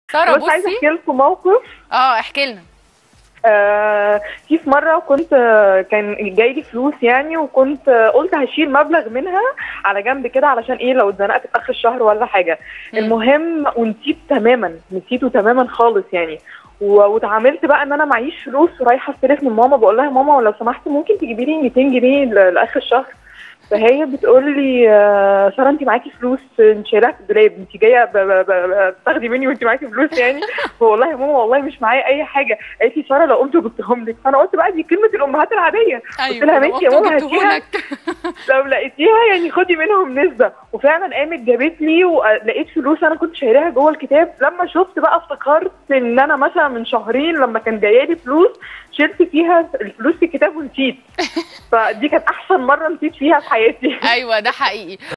ساره بس عايزه بصي احكي لكم موقف اه احكي لنا آه في في مره كنت آه، كان جاي لي فلوس يعني وكنت آه، قلت هشيل مبلغ منها على جنب كده علشان ايه لو اتزنقت في اخر الشهر ولا حاجه مم. المهم ونسيت تماما نسيته تماما خالص يعني و- واتعاملت بقى ان انا معيش فلوس ورايحه استلف من ماما بقول لها يا ماما لو سمحت ممكن تجيبي لي 200 جنيه ل- لاخر الشهر فهي بتقول لي آه، ساره انت معاكي فلوس انت شايلاها في الدولاب انت جايه ب- ب- ب- بتاخدي مني وانت معاكي فلوس يعني والله يا ماما والله مش معايا اي حاجه قالت لي ساره لو قمت جبتهم لك فانا قلت بقى دي كلمه الامهات العاديه قلت لها لو ماشي يا أخته ماما هاتيها جبتهولك. لو لقيتيها يعني خدي منهم نسبه وفعلا قامت جابت لي ولقيت فلوس انا كنت شايلاها جوه الكتاب لما شفت بقى افتكرت ان انا مثلا من شهرين لما كان جايه لي فلوس شلت فيها الفلوس في الكتاب ونسيت فدي كانت احسن مره نسيت فيها في حياتي ايوه ده حقيقي